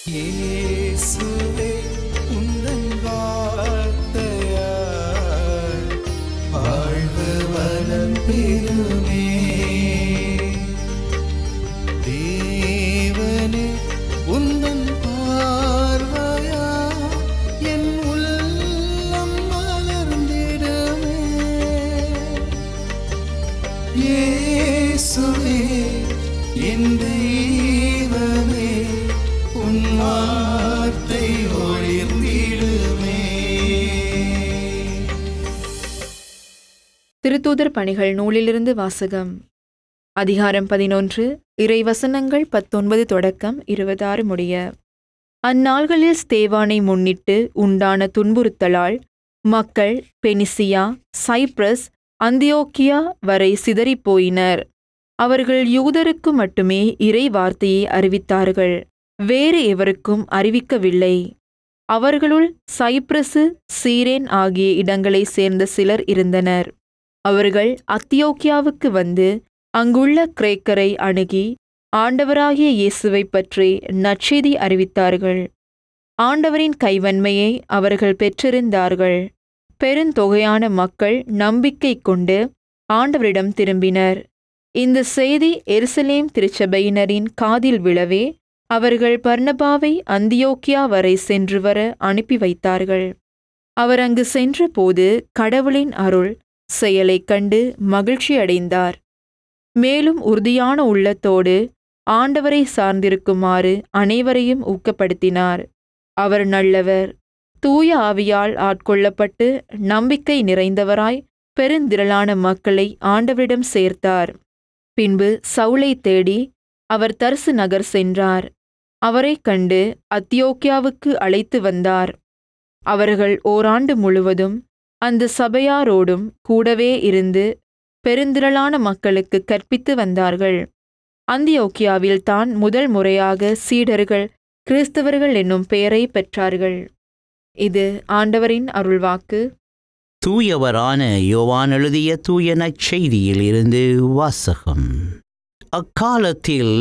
இயேசுவே உந்தன் வார்த்தையால் வாழ்வு வளம் பெறுமே தேவனே உந்தன் பார்வையா என் உள்ளம் மலர்ந்திடுமே இயேசுவே என் தெய்வமே உன் வார்த்தை ஒளிர்ந்திடுமே திருத்தூதர் பணிகள் நூலிலிருந்து வாசகம் அதிகாரம் பதினொன்று இறைவசனங்கள் பத்தொன்பது தொடக்கம் இருபத்தாறு முடிய அந்நாள்களில் ஸ்தேவானை முன்னிட்டு உண்டான துன்புறுத்தலால் மக்கள் பெனிசியா சைப்ரஸ் அந்தியோக்கியா வரை சிதறிப் போயினர் அவர்கள் யூதருக்கு மட்டுமே இறை வார்த்தையை அறிவித்தார்கள் வேறு எவருக்கும் அறிவிக்கவில்லை அவர்களுள் சைப்ரசு சீரேன் ஆகிய இடங்களைச் சேர்ந்த சிலர் இருந்தனர் அவர்கள் அத்தியோக்கியாவுக்கு வந்து அங்குள்ள கிரேக்கரை அணுகி ஆண்டவராகிய இயேசுவைப் பற்றி நற்செய்தி அறிவித்தார்கள் ஆண்டவரின் கைவன்மையை அவர்கள் பெற்றிருந்தார்கள் பெருந்தொகையான மக்கள் நம்பிக்கை கொண்டு ஆண்டவரிடம் திரும்பினர் இந்த செய்தி எருசலேம் திருச்சபையினரின் காதில் விழவே அவர்கள் பர்னபாவை அந்தியோக்கியா வரை சென்று வர அனுப்பி வைத்தார்கள் அவர் அங்கு சென்றபோது கடவுளின் அருள் செயலைக் கண்டு மகிழ்ச்சி அடைந்தார் மேலும் உறுதியான உள்ளத்தோடு ஆண்டவரை சார்ந்திருக்குமாறு அனைவரையும் ஊக்கப்படுத்தினார் அவர் நல்லவர் தூய ஆவியால் ஆட்கொள்ளப்பட்டு நம்பிக்கை நிறைந்தவராய் பெருந்திரளான மக்களை ஆண்டவரிடம் சேர்த்தார் பின்பு சவுலை தேடி அவர் தர்சு நகர் சென்றார் அவரைக் கண்டு அத்தியோக்கியாவுக்கு அழைத்து வந்தார் அவர்கள் ஓராண்டு முழுவதும் அந்த சபையாரோடும் கூடவே இருந்து பெருந்திரளான மக்களுக்கு கற்பித்து வந்தார்கள் அந்தியோக்கியாவில் தான் முதல் முறையாக சீடர்கள் கிறிஸ்தவர்கள் என்னும் பெயரை பெற்றார்கள் இது ஆண்டவரின் அருள்வாக்கு தூயவரான யோவான் எழுதிய தூய நற்செய்தியில் இருந்து வாசகம் அக்காலத்தில்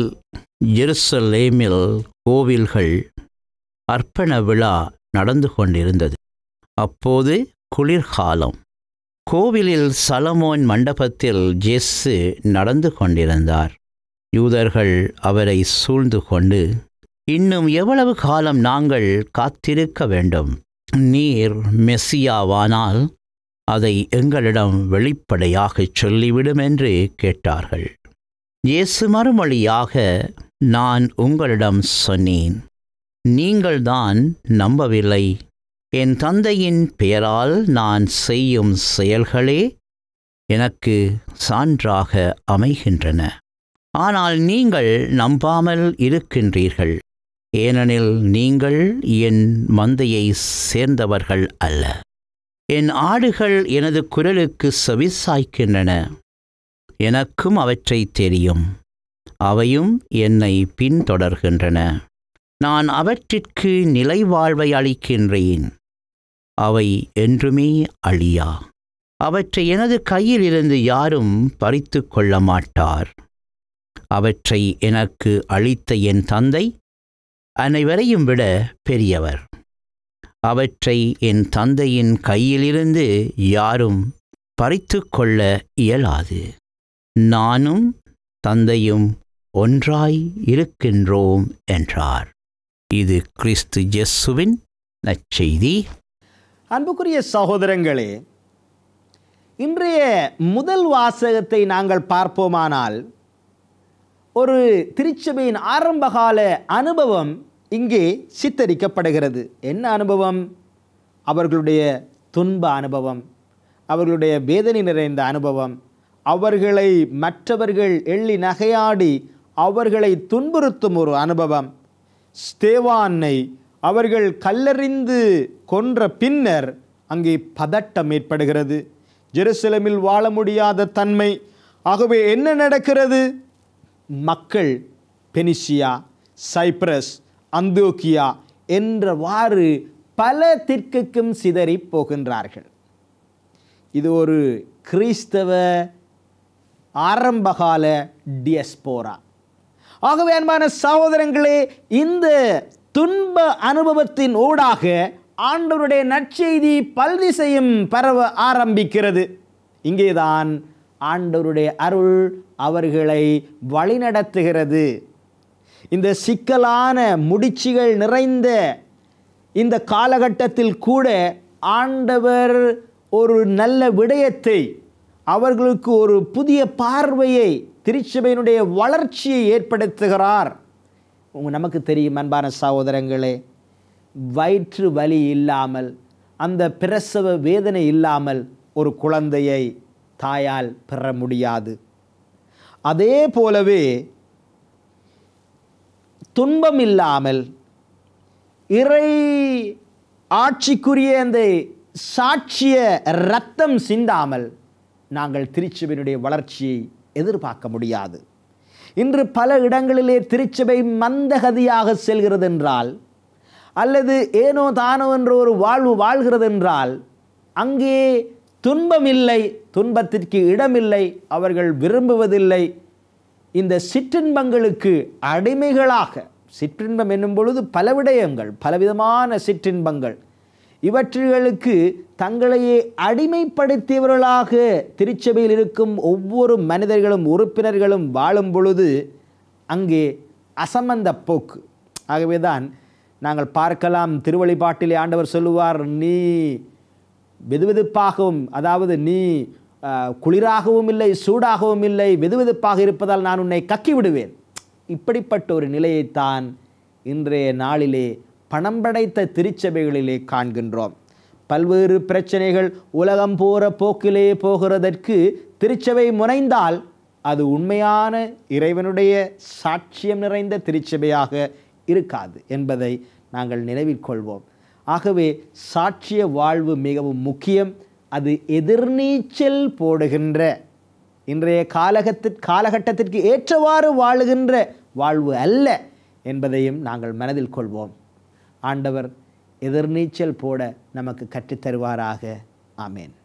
ஜெருசலேமில் கோவில்கள் அர்ப்பண விழா நடந்து கொண்டிருந்தது அப்போது குளிர்காலம் கோவிலில் சலமோன் மண்டபத்தில் ஜெஸ்ஸு நடந்து கொண்டிருந்தார் யூதர்கள் அவரை சூழ்ந்து கொண்டு இன்னும் எவ்வளவு காலம் நாங்கள் காத்திருக்க வேண்டும் நீர் மெஸ்ஸியாவானால் அதை எங்களிடம் வெளிப்படையாகச் சொல்லிவிடும் என்று கேட்டார்கள் இயேசு மறுமொழியாக நான் உங்களிடம் சொன்னேன் நீங்கள்தான் நம்பவில்லை என் தந்தையின் பெயரால் நான் செய்யும் செயல்களே எனக்கு சான்றாக அமைகின்றன ஆனால் நீங்கள் நம்பாமல் இருக்கின்றீர்கள் ஏனெனில் நீங்கள் என் மந்தையை சேர்ந்தவர்கள் அல்ல என் ஆடுகள் எனது குரலுக்கு செவிசாய்க்கின்றன எனக்கும் அவற்றை தெரியும் அவையும் என்னை பின்தொடர்கின்றன நான் அவற்றிற்கு நிலைவாழ்வை அளிக்கின்றேன் அவை என்றுமே அழியா அவற்றை எனது கையிலிருந்து யாரும் பறித்து கொள்ள மாட்டார் அவற்றை எனக்கு அளித்த என் தந்தை அனைவரையும் விட பெரியவர் அவற்றை என் தந்தையின் கையிலிருந்து யாரும் பறித்து கொள்ள இயலாது நானும் தந்தையும் ஒன்றாய் இருக்கின்றோம் என்றார் இது கிறிஸ்து ஜெஸ்ஸுவின் நற்செய்தி அன்புக்குரிய சகோதரங்களே இன்றைய முதல் வாசகத்தை நாங்கள் பார்ப்போமானால் ஒரு திருச்சபையின் ஆரம்பகால அனுபவம் இங்கே சித்தரிக்கப்படுகிறது என்ன அனுபவம் அவர்களுடைய துன்ப அனுபவம் அவர்களுடைய வேதனை நிறைந்த அனுபவம் அவர்களை மற்றவர்கள் எள்ளி நகையாடி அவர்களை துன்புறுத்தும் ஒரு அனுபவம் ஸ்தேவானை அவர்கள் கல்லறிந்து கொன்ற பின்னர் அங்கே பதட்டம் ஏற்படுகிறது ஜெருசலமில் வாழ முடியாத தன்மை ஆகவே என்ன நடக்கிறது மக்கள் பெனிசியா சைப்ரஸ் அந்தோக்கியா என்றவாறு பல திக்குக்கும் சிதறி போகின்றார்கள் இது ஒரு கிறிஸ்தவ ஆரம்பகால டியஸ்போரா ஆகவே அன்பான சகோதரங்களே இந்த துன்ப அனுபவத்தின் ஊடாக ஆண்டவருடைய நற்செய்தி பல்திசையும் பரவ ஆரம்பிக்கிறது இங்கேதான் ஆண்டவருடைய அருள் அவர்களை வழிநடத்துகிறது இந்த சிக்கலான முடிச்சுகள் நிறைந்த இந்த காலகட்டத்தில் கூட ஆண்டவர் ஒரு நல்ல விடயத்தை அவர்களுக்கு ஒரு புதிய பார்வையை திருச்சபையினுடைய வளர்ச்சியை ஏற்படுத்துகிறார் உங்க நமக்கு தெரியும் அன்பான சகோதரங்களே வயிற்று வலி இல்லாமல் அந்த பிரசவ வேதனை இல்லாமல் ஒரு குழந்தையை தாயால் பெற முடியாது அதே போலவே துன்பம் இல்லாமல் இறை ஆட்சிக்குரிய அந்த சாட்சிய ரத்தம் சிந்தாமல் நாங்கள் திருச்சபையினுடைய வளர்ச்சியை எதிர்பார்க்க முடியாது இன்று பல இடங்களிலே திருச்சபை மந்தகதியாக செல்கிறது என்றால் அல்லது ஏனோ தானோ என்ற ஒரு வாழ்வு வாழ்கிறது என்றால் அங்கே துன்பம் இல்லை துன்பத்திற்கு இடமில்லை அவர்கள் விரும்புவதில்லை இந்த சிற்றின்பங்களுக்கு அடிமைகளாக சிற்றின்பம் என்னும் பொழுது பல விடயங்கள் பலவிதமான சிற்றின்பங்கள் இவற்றுகளுக்கு தங்களையே அடிமைப்படுத்தியவர்களாக திருச்சபையில் இருக்கும் ஒவ்வொரு மனிதர்களும் உறுப்பினர்களும் வாழும் பொழுது அங்கே அசம்பந்த போக்கு ஆகவேதான் நாங்கள் பார்க்கலாம் திருவழிபாட்டிலே ஆண்டவர் சொல்லுவார் நீ வெதுவெதுப்பாகவும் அதாவது நீ அஹ், குளிராகவும் இல்லை சூடாகவும் இல்லை வெதுவெதுப்பாக இருப்பதால் நான் உன்னை கக்கி விடுவேன் இப்படிப்பட்ட ஒரு நிலையைத்தான் இன்றைய நாளிலே பணம் படைத்த திருச்சபைகளிலே காண்கின்றோம் பல்வேறு பிரச்சனைகள் உலகம் போகிற போக்கிலே போகிறதற்கு திருச்சபை முனைந்தால் அது உண்மையான இறைவனுடைய சாட்சியம் நிறைந்த திருச்சபையாக இருக்காது என்பதை நாங்கள் நினைவில் கொள்வோம் ஆகவே சாட்சிய வாழ்வு மிகவும் முக்கியம் அது எதிர்நீச்சல் போடுகின்ற இன்றைய காலகத்திற் காலகட்டத்திற்கு ஏற்றவாறு வாழுகின்ற வாழ்வு அல்ல என்பதையும் நாங்கள் மனதில் கொள்வோம் ஆண்டவர் எதிர்நீச்சல் போட நமக்கு கற்றுத்தருவாராக ஆமேன்